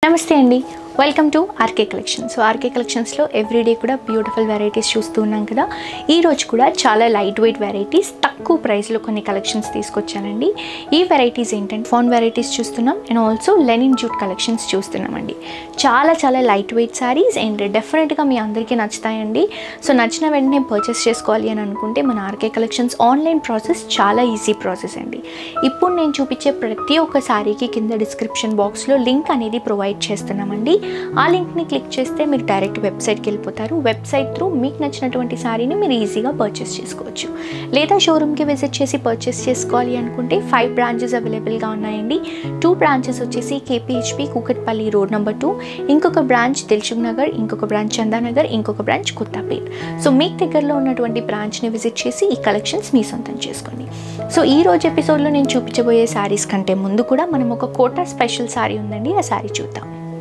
నమస్తే అండి welcome to RK collection so RK కలెక్షన్స్లో ఎవ్రీడే కూడా బ్యూటిఫుల్ వెరైటీస్ చూస్తూ ఉన్నాం కదా ఈ రోజు కూడా చాలా లైట్ వెయిట్ వెరైటీస్ తక్కువ ప్రైస్లో కొన్ని కలెక్షన్స్ తీసుకొచ్చానండి ఈ వెరైటీస్ ఏంటంటే ఫోన్ వెరైటీస్ చూస్తున్నాం and also linen jute collections చూస్తున్నామండి చాలా చాలా లైట్ వెయిట్ శారీస్ అండ్ డెఫినెట్గా మీ అందరికీ నచ్చుతాయండి సో నచ్చిన వెంటనే పర్చేస్ చేసుకోవాలి అని అనుకుంటే మన ఆర్కే కలెక్షన్స్ ఆన్లైన్ ప్రాసెస్ చాలా ఈజీ ప్రాసెస్ అండి ఇప్పుడు నేను చూపించే ప్రతి ఒక్క శారీకి కింద డిస్క్రిప్షన్ బాక్స్లో లింక్ అనేది ప్రొవైడ్ చేస్తున్నామండి ఆ లింక్ని క్లిక్ చేస్తే మీరు డైరెక్ట్ వెబ్సైట్కి వెళ్ళిపోతారు వెబ్సైట్ త్రూ మీకు నచ్చినటువంటి శారీని మీరు ఈజీగా పర్చేస్ చేసుకోవచ్చు లేదా షోరూమ్కి విజిట్ చేసి పర్చేస్ చేసుకోవాలి అనుకుంటే ఫైవ్ బ్రాంచెస్ అవైలబుల్గా ఉన్నాయండి టూ బ్రాంచెస్ వచ్చేసి KPHB Kukatpally road number two ఇంకొక బ్రాంచ్ దిల్సుఖ్ నగర్ ఇంకొక బ్రాంచ్ చందానగర్ ఇంకొక బ్రాంచ్ కొత్తపేట్ సో మీకు దగ్గరలో ఉన్నటువంటి బ్రాంచ్ని విజిట్ చేసి ఈ కలెక్షన్స్ మీ సొంతం చేసుకోండి సో ఈ రోజు ఎపిసోడ్లో నేను చూపించబోయే శారీస్ కంటే ముందు కూడా మనం ఒక కోటా స్పెషల్ శారీ ఉందండి ఆ శారీ చూద్దాం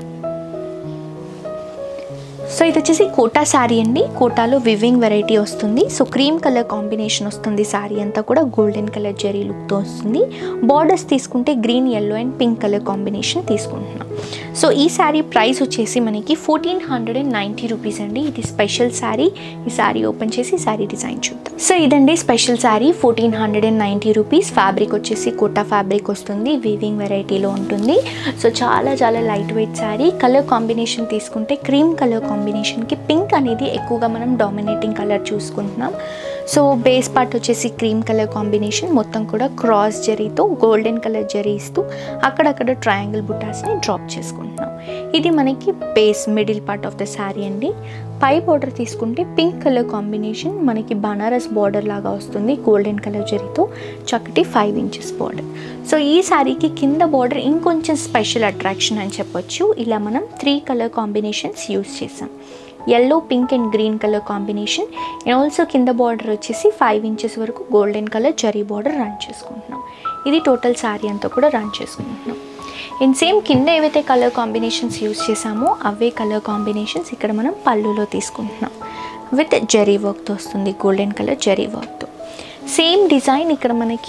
సో ఇది వచ్చేసి కోటా శారీ అండి కోటాలో వివింగ్ వెరైటీ వస్తుంది సో క్రీమ్ కలర్ కాంబినేషన్ వస్తుంది శారీ అంతా కూడా గోల్డెన్ కలర్ జెరీ లుక్తో వస్తుంది బార్డర్స్ తీసుకుంటే green yellow and pink colour combination తీసుకుంటున్నాం సో ఈ శారీ ప్రైస్ వచ్చేసి మనకి fourteen hundred and ninety rupees అండి ఇది స్పెషల్ శారీ ఈ శారీ ఓపెన్ చేసి శారీ డిజైన్ చూద్దాం సో ఇదండి special sari fourteen hundred and ninety rupees fabric వచ్చేసి కోటా ఫ్యాబ్రిక్ వస్తుంది వీవింగ్ వెరైటీలో ఉంటుంది సో చాలా చాలా light weight sari colour combination తీసుకుంటే క్రీమ్ కలర్ కాంబినేషన్కి పింక్ అనేది ఎక్కువగా మనం డామినేటింగ్ కలర్ చూసుకుంటున్నాం సో బేస్ పార్ట్ వచ్చేసి క్రీమ్ కలర్ కాంబినేషన్ మొత్తం కూడా క్రాస్ జరీతో గోల్డెన్ కలర్ జరీ ఇస్తూ అక్కడక్కడ ట్రయాంగిల్ బుటాస్ని డ్రాప్ చేసుకుంటున్నాం ఇది మనకి base middle part of the sari అండి పై బార్డర్ తీసుకుంటే పింక్ కలర్ కాంబినేషన్ మనకి బనారస్ బార్డర్ లాగా వస్తుంది గోల్డెన్ కలర్ జరీతో చక్కటి ఫైవ్ ఇంచెస్ బార్డర్ సో ఈ శారీకి కింద బార్డర్ ఇంకొంచెం స్పెషల్ అట్రాక్షన్ అని చెప్పొచ్చు ఇలా మనం త్రీ కలర్ కాంబినేషన్స్ యూస్ చేసాం yellow pink and green colour combination and also కింద బార్డర్ వచ్చేసి ఫైవ్ ఇంచెస్ వరకు golden colour zari border run చేసుకుంటున్నాం ఇది టోటల్ శారీ అంతా కూడా రన్ చేసుకుంటున్నాం అండ్ సేమ్ కింద ఏవైతే కలర్ కాంబినేషన్స్ యూస్ చేసామో అవే కలర్ కాంబినేషన్స్ ఇక్కడ మనం పళ్ళులో తీసుకుంటున్నాం విత్ జరీ వర్క్తో వస్తుంది గోల్డెన్ కలర్ జరీ వర్క్తో సేమ్ డిజైన్ ఇక్కడ మనకి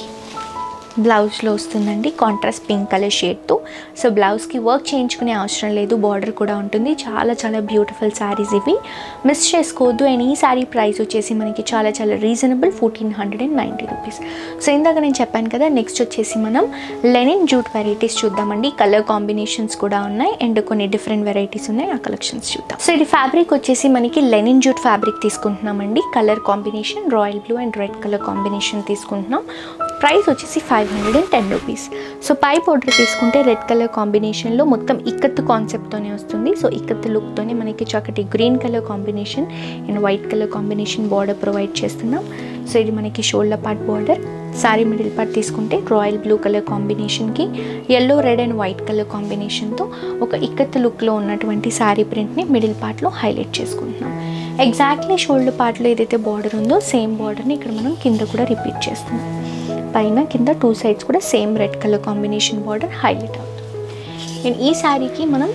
బ్లౌజ్లో వస్తుందండి కాంట్రాస్ట్ పింక్ కలర్ షేడ్తో సో బ్లౌజ్కి వర్క్ చేయించుకునే అవసరం లేదు బార్డర్ కూడా ఉంటుంది చాలా చాలా బ్యూటిఫుల్ శారీస్ ఇవి మిస్ చేసుకోవద్దు అండ్ ఈ శారీ ప్రైస్ వచ్చేసి మనకి చాలా చాలా reasonable fourteen hundred and ninety rupees so ఇందాక నేను చెప్పాను కదా నెక్స్ట్ వచ్చేసి మనం లెనిన్ జూట్ వెరైటీస్ చూద్దామండి కలర్ కాంబినేషన్స్ కూడా ఉన్నాయి అండ్ కొన్ని డిఫరెంట్ వెరైటీస్ ఉన్నాయి ఆ కలెక్షన్స్ చూద్దాం సో ఇది ఫ్యాబ్రిక్ వచ్చేసి మనకి లెనిన్ జూట్ ఫ్యాబ్రిక్ తీసుకుంటున్నామండి colour combination royal blue and red colour combination తీసుకుంటున్నాం ప్రైస్ వచ్చేసి five hundred and ten rupees so పై పౌడర్ తీసుకుంటే రెడ్ కలర్ కాంబినేషన్లో మొత్తం ఇక్కత్తు కాన్సెప్ట్తోనే వస్తుంది సో ఇక్కత్తు లుక్తోనే మనకి చక్కటి green colour combination and white colour combination border provide చేస్తున్నాం సో ఇది మనకి shoulder part border sari middle part తీసుకుంటే రాయల్ బ్లూ కలర్ కాంబినేషన్కి yellow red and white colour కాంబినేషన్తో ఒక ఇక్కత్తు లుక్లో ఉన్నటువంటి శారీ ప్రింట్ని మిడిల్ పార్ట్లో హైలైట్ చేసుకుంటున్నాం ఎగ్జాక్ట్లీ షోల్డర్ పార్ట్లో ఏదైతే బార్డర్ ఉందో సేమ్ బార్డర్ని ఇక్కడ మనం కింద కూడా రిపీట్ చేస్తున్నాం పైన కింద టూ సైడ్స్ కూడా same red colour combination border highlight అవుతుంది అండ్ ఈ శారీకి మనం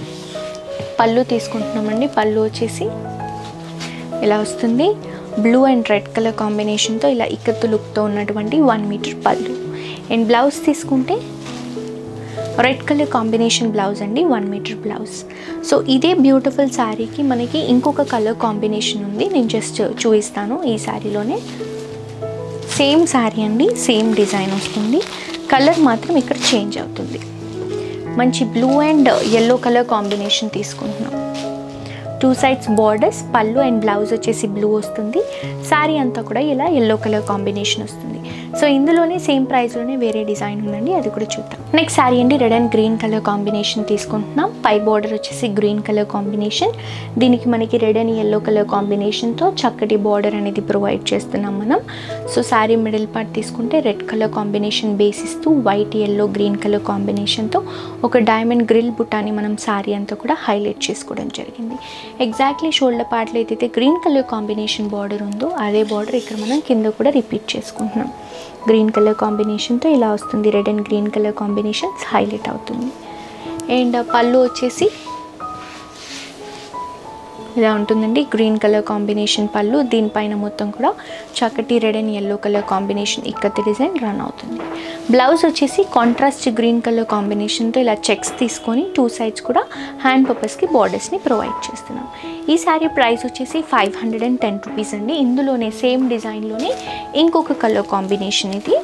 పళ్ళు తీసుకుంటున్నామండి పళ్ళు వచ్చేసి ఇలా వస్తుంది బ్లూ అండ్ రెడ్ కలర్ కాంబినేషన్తో ఇలా ఇక్కత్తు లుక్తో ఉన్నటువంటి one metre pallu and blouse తీసుకుంటే రెడ్ కలర్ కాంబినేషన్ బ్లౌజ్ అండి వన్ మీటర్ బ్లౌజ్ సో ఇదే బ్యూటిఫుల్ శారీకి మనకి ఇంకొక కలర్ కాంబినేషన్ ఉంది నేను జస్ట్ చూపిస్తాను ఈ శారీలోనే సేమ్ శారీ అండి సేమ్ డిజైన్ వస్తుంది కలర్ మాత్రం ఇక్కడ చేంజ్ అవుతుంది మంచి blue and yellow colour combination తీసుకుంటున్నాం two sides borders pallu and blouse వచ్చేసి బ్లూ వస్తుంది శారీ అంతా కూడా ఇలా ఎల్లో కలర్ కాంబినేషన్ వస్తుంది సో ఇందులోనే సేమ్ ప్రైస్లోనే వేరే డిజైన్ ఉందండి అది కూడా చూద్దాం నెక్స్ట్ శారీ అండి red and green colour combination తీసుకుంటున్నాం పై బార్డర్ వచ్చేసి గ్రీన్ కలర్ కాంబినేషన్ దీనికి మనకి రెడ్ అండ్ ఎల్లో కలర్ కాంబినేషన్తో చక్కటి బార్డర్ అనేది ప్రొవైడ్ చేస్తున్నాం మనం సో శారీ మిడిల్ పార్ట్ తీసుకుంటే రెడ్ కలర్ కాంబినేషన్ బేస్ ఇస్తూ వైట్ ఎల్లో గ్రీన్ కలర్ కాంబినేషన్తో ఒక డైమండ్ గ్రిల్ బుట్టాని మనం శారీ అంతా కూడా హైలైట్ చేసుకోవడం జరిగింది ఎగ్జాక్ట్లీ షోల్డర్ పార్ట్లో ఏదైతే గ్రీన్ కలర్ కాంబినేషన్ బార్డర్ ఉందో అదే బార్డర్ ఇక్కడ మనం కింద కూడా రిపీట్ చేసుకుంటున్నాం గ్రీన్ కలర్ కాంబినేషన్తో ఇలా వస్తుంది red and green colour combinations highlight అవుతుంది అండ్ పళ్ళు వచ్చేసి ఇలా ఉంటుందండి గ్రీన్ కలర్ కాంబినేషన్ పళ్ళు దీనిపైన మొత్తం కూడా చక్కటి red and yellow colour combination ikat design run అవుతుంది బ్లౌజ్ వచ్చేసి కాంట్రాస్ట్ గ్రీన్ కలర్ కాంబినేషన్తో ఇలా చెక్స్ తీసుకొని టూ సైడ్స్ కూడా హ్యాండ్ పర్పస్కి బార్డర్స్ని ప్రొవైడ్ చేస్తున్నాం ఈ శారీ ప్రైస్ వచ్చేసి five hundred and ten rupees అండి ఇందులోనే సేమ్ డిజైన్లోనే ఇంకొక కలర్ కాంబినేషన్ ఇది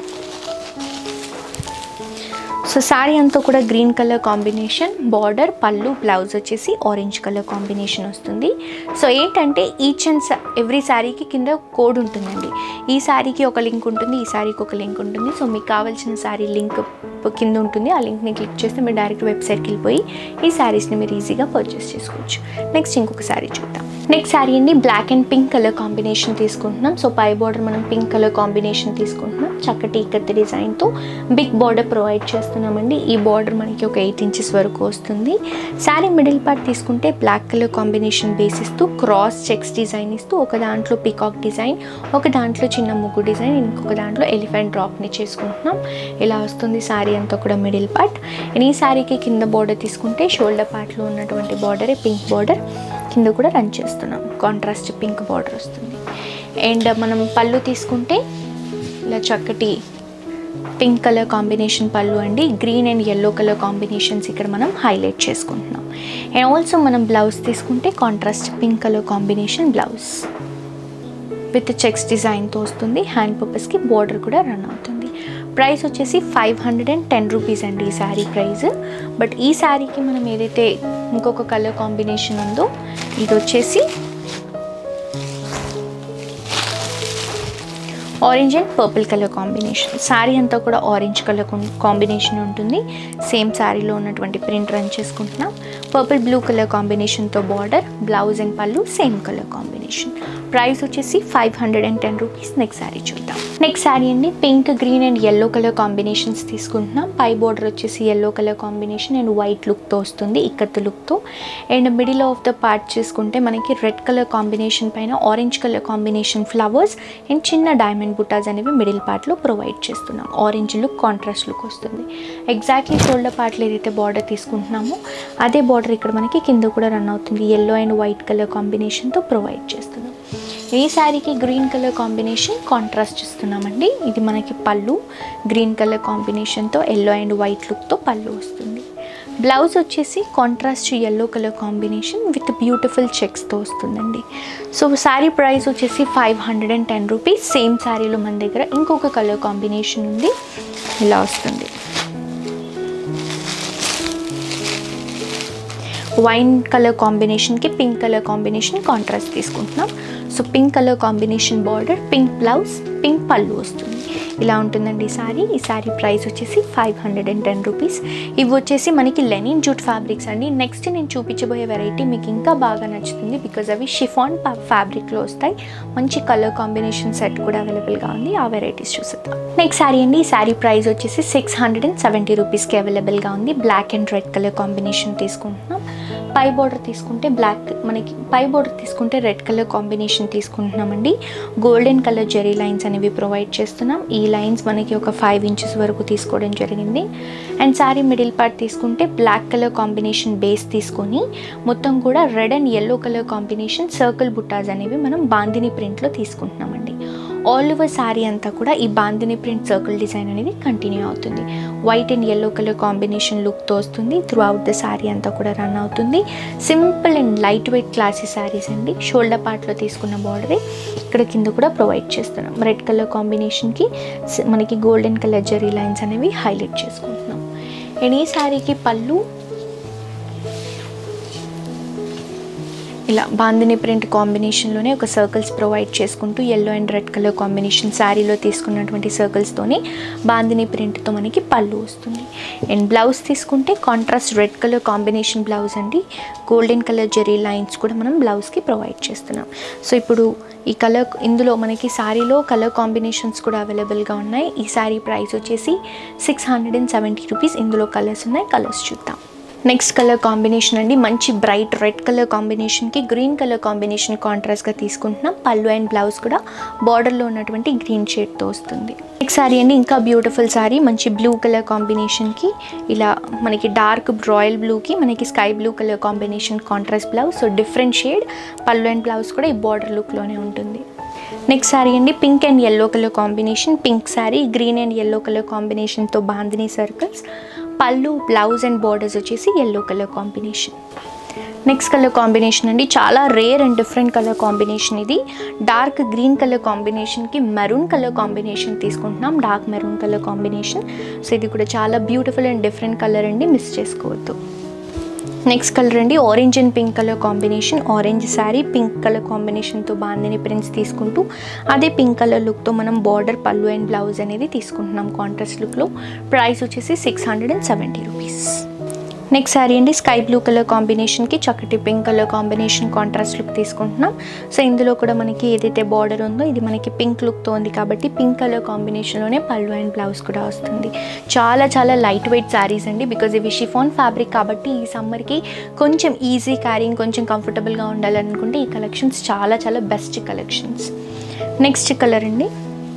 సో శారీ అంతా కూడా green colour combination border pallu blouse వచ్చేసి ఆరెంజ్ కలర్ కాంబినేషన్ వస్తుంది సో ఏంటంటే ఈచ్ అండ్ ఎవ్రీ శారీకి కింద కోడ్ ఉంటుందండి ఈ శారీకి ఒక లింక్ ఉంటుంది ఈ శారీకి ఒక లింక్ ఉంటుంది సో మీకు కావాల్సిన శారీ లింక్ కింద ఉంటుంది ఆ లింక్ని క్లిక్ చేస్తే మీరు డైరెక్ట్ వెబ్సైట్కి వెళ్ళిపోయి ఈ శారీస్ని మీరు ఈజీగా పర్చేస్ చేసుకోవచ్చు నెక్స్ట్ ఇంకొక శారీ చూద్దాం నెక్స్ట్ శారీ అండి black and pink colour combination తీసుకుంటున్నాం సో పై బార్డర్ మనం పింక్ కలర్ కాంబినేషన్ తీసుకుంటున్నాం చక్కటి కత్తి డిజైన్తో బిగ్ బార్డర్ ప్రొవైడ్ చేస్తున్నామండి ఈ బార్డర్ మనకి ఒక ఎయిట్ ఇంచెస్ వరకు వస్తుంది శారీ మిడిల్ పార్ట్ తీసుకుంటే బ్లాక్ కలర్ కాంబినేషన్ బేస్ ఇస్తూ క్రాస్ చెక్స్ డిజైన్ ఇస్తూ ఒక దాంట్లో పికాక్ డిజైన్ ఒక దాంట్లో చిన్న ముగ్గు డిజైన్ ఇంకొక దాంట్లో ఎలిఫెంట్ డ్రాప్ని చేసుకుంటున్నాం ఇలా వస్తుంది శారీ అంతా కూడా మిడిల్ పార్ట్ అండ్ ఈ శారీకి కింద బార్డర్ తీసుకుంటే షోల్డర్ పార్ట్లో ఉన్నటువంటి బార్డరే పింక్ బార్డర్ కింద కూడా రన్ చేస్తున్నాం కాంట్రాస్ట్ పింక్ బార్డర్ వస్తుంది అండ్ మనం పళ్ళు తీసుకుంటే ఇలా చక్కటి పింక్ కలర్ కాంబినేషన్ పళ్ళు అండి green and yellow colour combinations ఇక్కడ మనం హైలైట్ చేసుకుంటున్నాం అండ్ ఆల్సో మనం బ్లౌజ్ తీసుకుంటే contrast pink colour combination blouse with checks డిజైన్తో వస్తుంది హ్యాండ్ పర్పస్కి బార్డర్ కూడా రన్ అవుతుంది ప్రైస్ వచ్చేసి five hundred and ten rupees అండి ఈ శారీ ప్రైస్ బట్ ఈ శారీకి మనం ఏదైతే ఇంకొక కలర్ కాంబినేషన్ ఉందో ఇది వచ్చేసి orange and purple colour combination sari అంతా కూడా ఆరెంజ్ కలర్ కాంబినేషన్ ఉంటుంది సేమ్ శారీలో ఉన్నటువంటి ప్రింట్ రన్ చేసుకుంటున్నాం పర్పుల్ బ్లూ కలర్ కాంబినేషన్తో border blouse and pallu same colour combination price వచ్చేసి five hundred and ten rupees next sari చూద్దాం నెక్స్ట్ శారీ అండి pink green and yellow colour combinations తీసుకుంటున్నాం పై బార్డర్ వచ్చేసి yellow colour combination and white లుక్తో వస్తుంది ఇక్కత్ లుక్తో and middle of the part చేసుకుంటే మనకి రెడ్ కలర్ కాంబినేషన్ పైన orange colour combination flowers and చిన్న డైమండ్ బుటాస్ అనేవి మిడిల్ పార్ట్లో ప్రొవైడ్ చేస్తున్నాం ఆరెంజ్ లుక్ కాంట్రాస్ట్ లుక్ వస్తుంది ఎగ్జాక్ట్లీ షోల్డర్ పార్ట్లో ఏదైతే బార్డర్ తీసుకుంటున్నామో అదే బార్డర్ ఇక్కడ మనకి కింద కూడా రన్ అవుతుంది ఎల్లో అండ్ వైట్ కలర్ కాంబినేషన్తో ప్రొవైడ్ చేస్తున్నాం ఈ శారీకి గ్రీన్ కలర్ కాంబినేషన్ కాంట్రాస్ట్ ఇస్తున్నామండి ఇది మనకి పళ్ళు గ్రీన్ కలర్ కాంబినేషన్తో ఎల్లో అండ్ వైట్ లుక్తో పళ్ళు వస్తుంది బ్లౌజ్ వచ్చేసి contrast yellow colour combination with beautiful చెక్స్తో వస్తుందండి సో శారీ ప్రైస్ వచ్చేసి five hundred and ten rupees same శారీలో మన దగ్గర ఇంకొక కలర్ కాంబినేషన్ ఉంది ఇలా వస్తుంది వైన్ కలర్ కాంబినేషన్కి పింక్ కలర్ కాంబినేషన్ కాంట్రాస్ట్ తీసుకుంటున్నాం so pink colour combination border pink blouse pink pallu వస్తుంది ఇలా ఉంటుందండి ఈ శారీ ఈ శారీ ప్రైస్ వచ్చేసి five hundred and ten rupees ఇవి వచ్చేసి మనకి లెనిన్ జూట్ ఫ్యాబ్రిక్స్ అండి నెక్స్ట్ నేను చూపించబోయే వెరైటీ మీకు ఇంకా బాగా నచ్చుతుంది బికాజ్ అవి షిఫాన్ ఫ్యాబ్రిక్లో వస్తాయి మంచి కలర్ కాంబినేషన్ సెట్ కూడా అవైలబుల్గా ఉంది ఆ వెరైటీస్ చూసేద్దాం నెక్స్ట్ శారీ అండి ఈ శారీ ప్రైస్ వచ్చేసి సిక్స్ హండ్రెడ్ అండ్ సెవెంటీ రూపీస్కి అవైలబుల్గా ఉంది black and red colour combination తీసుకుంటున్నాం పై బార్డర్ తీసుకుంటే బ్లాక్ మనకి పై బార్డర్ తీసుకుంటే రెడ్ కలర్ కాంబినేషన్ తీసుకుంటున్నామండి గోల్డెన్ కలర్ జెరీ లైన్స్ అనేవి ప్రొవైడ్ చేస్తున్నాం ఈ లైన్స్ మనకి ఒక ఫైవ్ ఇంచెస్ వరకు తీసుకోవడం జరిగింది అండ్ శారీ మిడిల్ పార్ట్ తీసుకుంటే బ్లాక్ కలర్ కాంబినేషన్ బేస్ తీసుకొని మొత్తం కూడా red and yellow colour combination circle buttas అనేవి మనం బాందిని ప్రింట్లో తీసుకుంటున్నామండి ఆల్ ఓవర్ శారీ అంతా కూడా ఈ బాందిని ప్రింట్ సర్కిల్ డిజైన్ అనేది కంటిన్యూ అవుతుంది white and yellow colour combination లుక్తో వస్తుంది త్రూ అవుట్ ద శారీ అంతా కూడా రన్ అవుతుంది simple and light weight classy saris అండి షోల్డర్ పార్ట్లో తీసుకున్న బార్డరే ఇక్కడ కింద కూడా ప్రొవైడ్ చేస్తున్నాం రెడ్ కలర్ కాంబినేషన్కి మనకి గోల్డెన్ కలర్ జరీ లైన్స్ అనేవి హైలైట్ చేసుకుంటున్నాం అండ్ ఈ శారీకి పళ్ళు ఇలా బాందిని ప్రింట్ కాంబినేషన్లోనే ఒక సర్కిల్స్ ప్రొవైడ్ చేసుకుంటూ yellow and red colour combination శారీలో తీసుకున్నటువంటి సర్కిల్స్తోని బాందిని ప్రింట్తో మనకి పళ్ళు వస్తుంది అండ్ బ్లౌజ్ తీసుకుంటే contrast red colour combination blouse అండి గోల్డెన్ కలర్ జెరీ లైన్స్ కూడా మనం బ్లౌజ్కి ప్రొవైడ్ చేస్తున్నాం సో ఇప్పుడు ఈ కలర్ ఇందులో మనకి శారీలో కలర్ కాంబినేషన్స్ కూడా అవైలబుల్గా ఉన్నాయి ఈ శారీ ప్రైస్ వచ్చేసి six hundred and seventy rupees ఇందులో కలర్స్ ఉన్నాయి కలర్స్ చూద్దాం నెక్స్ట్ కలర్ కాంబినేషన్ అండి మంచి బ్రైట్ రెడ్ కలర్ కాంబినేషన్కి గ్రీన్ కలర్ కాంబినేషన్ కాంట్రాస్ట్గా తీసుకుంటున్నాం పళ్ళు అండ్ బ్లౌజ్ కూడా బార్డర్లో ఉన్నటువంటి గ్రీన్ షేడ్తో వస్తుంది నెక్స్ట్ శారీ అండి ఇంకా బ్యూటిఫుల్ శారీ మంచి బ్లూ కలర్ కాంబినేషన్కి ఇలా మనకి డార్క్ రాయల్ బ్లూకి మనకి sky blue colour combination contrast blouse so different shade pallu and blouse కూడా ఈ బార్డర్ లుక్లోనే ఉంటుంది నెక్స్ట్ శారీ అండి pink and yellow colour combination pink sari green and yellow colour కాంబినేషన్తో bandhani circles pallu blouse and borders వచ్చేసి yellow colour combination next colour combination అండి చాలా rare and different colour combination ఇది డార్క్ గ్రీన్ కలర్ కాంబినేషన్కి మెరూన్ కలర్ కాంబినేషన్ తీసుకుంటున్నాం dark maroon colour combination so ఇది కూడా చాలా బ్యూటిఫుల్ అండ్ డిఫరెంట్ కలర్ అండి మిస్ చేసుకోవద్దు నెక్స్ట్ కలర్ అండి orange and pink colour combination orange sari pink colour కాంబినేషన్తో బాందిని ప్రింట్స్ తీసుకుంటూ అదే పింక్ కలర్ లుక్తో మనం బార్డర్ పళ్ళు అండ్ బ్లౌజ్ అనేది తీసుకుంటున్నాం కాంట్రాస్ట్ లుక్లో ప్రైస్ వచ్చేసి six hundred and seventy rupees next sari అండి స్కై బ్లూ కలర్ కాంబినేషన్కి చక్కటి pink colour combination contrast look తీసుకుంటున్నాం సో ఇందులో కూడా మనకి ఏదైతే బార్డర్ ఉందో ఇది మనకి పింక్ లుక్తో ఉంది కాబట్టి పింక్ కలర్ కాంబినేషన్లోనే పళ్ళు అండ్ బ్లౌజ్ కూడా వస్తుంది చాలా చాలా లైట్ వెయిట్ శారీస్ అండి బికాజ్ ఇవి షిఫాన్ ఫ్యాబ్రిక్ కాబట్టి ఈ సమ్మర్కి కొంచెం ఈజీ క్యారింగ్ కొంచెం కంఫర్టబుల్గా ఉండాలనుకుంటే ఈ కలెక్షన్స్ చాలా చాలా బెస్ట్ కలెక్షన్స్ నెక్స్ట్ కలర్ అండి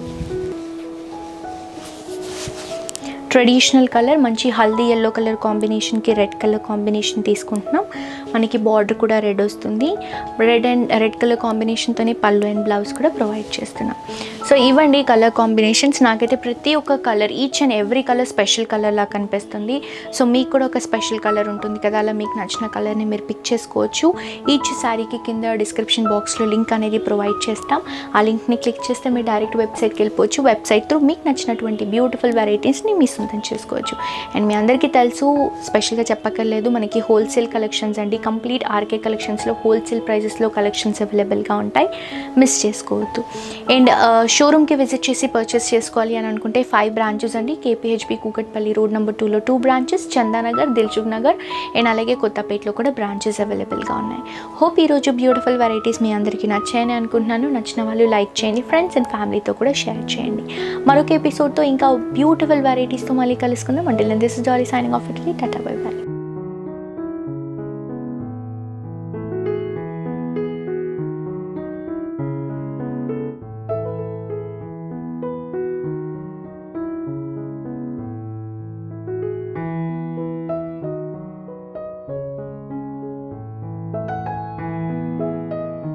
ట్రెడిషనల్ కలర్ మంచి హల్దీ ఎల్లో కలర్ కాంబినేషన్కి రెడ్ కలర్ కాంబినేషన్ తీసుకుంటున్నాం మనకి బార్డర్ కూడా రెడ్ వస్తుంది రెడ్ అండ్ రెడ్ కలర్ కాంబినేషన్తోనే పళ్ళు అండ్ బ్లౌజ్ కూడా ప్రొవైడ్ చేస్తున్నాం సో ఇవ్వండి కలర్ కాంబినేషన్స్ నాకైతే ప్రతి ఒక్క colour each and every colour special కలర్లా కనిపిస్తుంది సో మీకు కూడా ఒక స్పెషల్ కలర్ ఉంటుంది కదా అలా మీకు నచ్చిన కలర్ని మీరు పిక్ చేసుకోవచ్చు ఈచ్ శారీకి కింద డిస్క్రిప్షన్ బాక్స్లో లింక్ అనేది ప్రొవైడ్ చేస్తాం ఆ లింక్ని క్లిక్ చేస్తే మీరు డైరెక్ట్ వెబ్సైట్కి వెళ్ళిపోవచ్చు వెబ్సైట్ త్రూ మీకు నచ్చినటువంటి బ్యూటిఫుల్ వెరైటీస్ని మీ సొంతం చేసుకోవచ్చు అండ్ మీ అందరికీ తెలుసు స్పెషల్గా చెప్పక్కర్లేదు మనకి హోల్సేల్ కలెక్షన్స్ అండి కంప్లీట్ ఆర్కే కలెక్షన్స్లో హోల్సేల్ ప్రైజెస్లో కలెక్షన్స్ అవైలబుల్గా ఉంటాయి మిస్ చేసుకోవద్దు అండ్ షోరూమ్కి విజిట్ చేసి పర్చేస్ చేసుకోవాలి అని అనుకుంటే ఫైవ్ బ్రాంచెస్ అండి కేపీహెచ్బి కూకట్పల్లి రోడ్ నెంబర్ టూలో two branches Chandanagar Dilsukhnagar and అలాగే కొత్తపేటలో కూడా బ్రాంచెస్ అవైలబుల్గా ఉన్నాయి హోప్ ఈరోజు బ్యూటిఫుల్ వెరైటీస్ మీ అందరికీ నచ్చాయని అనుకుంటున్నాను నచ్చిన వాళ్ళు లైక్ చేయండి ఫ్రెండ్స్ అండ్ ఫ్యామిలీతో కూడా షేర్ చేయండి మరొక ఎపిసోడ్తో ఇంకా బ్యూటిఫుల్ వెరైటీస్తో మళ్ళీ కలుసుకుందాం అంటే this is Jolly signing off it tata bye by